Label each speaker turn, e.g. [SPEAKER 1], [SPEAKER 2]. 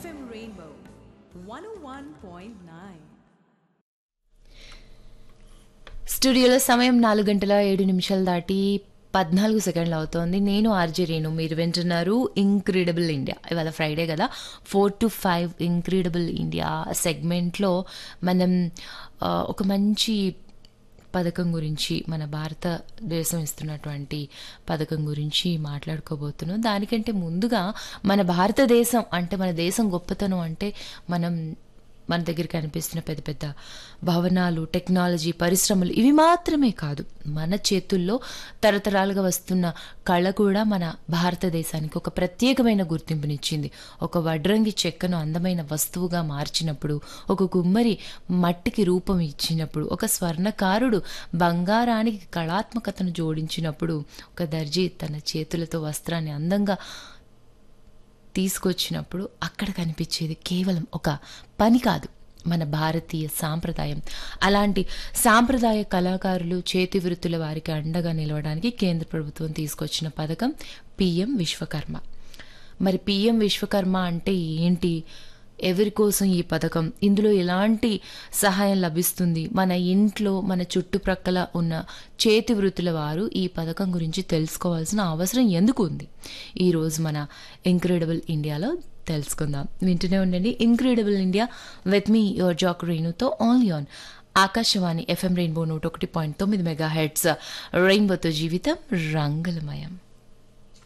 [SPEAKER 1] FM Rainbow 101.9.
[SPEAKER 2] స్టూడియోలో సమయం నాలుగు గంటల ఏడు నిమిషాలు దాటి పద్నాలుగు సెకండ్లు అవుతోంది నేను ఆర్జే రేణు మీరు వింటున్నారు ఇంక్రెడిబుల్ ఇండియా ఇవాళ ఫ్రైడే కదా four to five incredible India సెగ్మెంట్లో మనం ఆ, ఒక మంచి పథకం గురించి మన భారతదేశం ఇస్తున్నటువంటి పథకం గురించి మాట్లాడుకోబోతున్నాం దానికంటే ముందుగా మన భారతదేశం అంటే మన దేశం గొప్పతనం అంటే మనం మన దగ్గర కనిపిస్తున్న పెద్ద పెద్ద భవనాలు టెక్నాలజీ పరిశ్రమలు ఇవి మాత్రమే కాదు మన చేతుల్లో తరతరాలుగా వస్తున్న కళ కూడా మన భారతదేశానికి ఒక ప్రత్యేకమైన గుర్తింపునిచ్చింది ఒక వడ్రంగి చెక్కను అందమైన వస్తువుగా మార్చినప్పుడు ఒక గుమ్మరి మట్టికి రూపం ఇచ్చినప్పుడు ఒక స్వర్ణకారుడు బంగారానికి కళాత్మకతను జోడించినప్పుడు ఒక దర్జీ తన చేతులతో వస్త్రాన్ని అందంగా తీసుకొచ్చినప్పుడు అక్కడ కనిపించేది కేవలం ఒక పని కాదు మన భారతీయ సాంప్రదాయం అలాంటి సాంప్రదాయ కళాకారులు చేతి వృత్తుల వారికి అండగా నిలవడానికి కేంద్ర ప్రభుత్వం తీసుకొచ్చిన పథకం పిఎం విశ్వకర్మ మరి పిఎం విశ్వకర్మ అంటే ఏంటి ఎవరి కోసం ఈ పథకం ఇందులో ఎలాంటి సహాయం లభిస్తుంది మన ఇంట్లో మన చుట్టుప్రక్కల ఉన్న చేతి వృత్తుల వారు ఈ పథకం గురించి తెలుసుకోవాల్సిన అవసరం ఎందుకు ఉంది ఈరోజు మన ఇంక్రెడిబుల్ ఇండియాలో తెలుసుకుందాం వింటూనే ఉండండి ఇంక్రెడిబుల్ ఇండియా విత్ మీ యువర్ జాక్ రేణుతో ఆల్ యాన్ ఆకాశవాణి ఎఫ్ఎం రెయిన్బో నూట ఒకటి పాయింట్ తొమ్మిది మెగా హెడ్స్ రెయిన్బోతో జీవితం రంగులమయం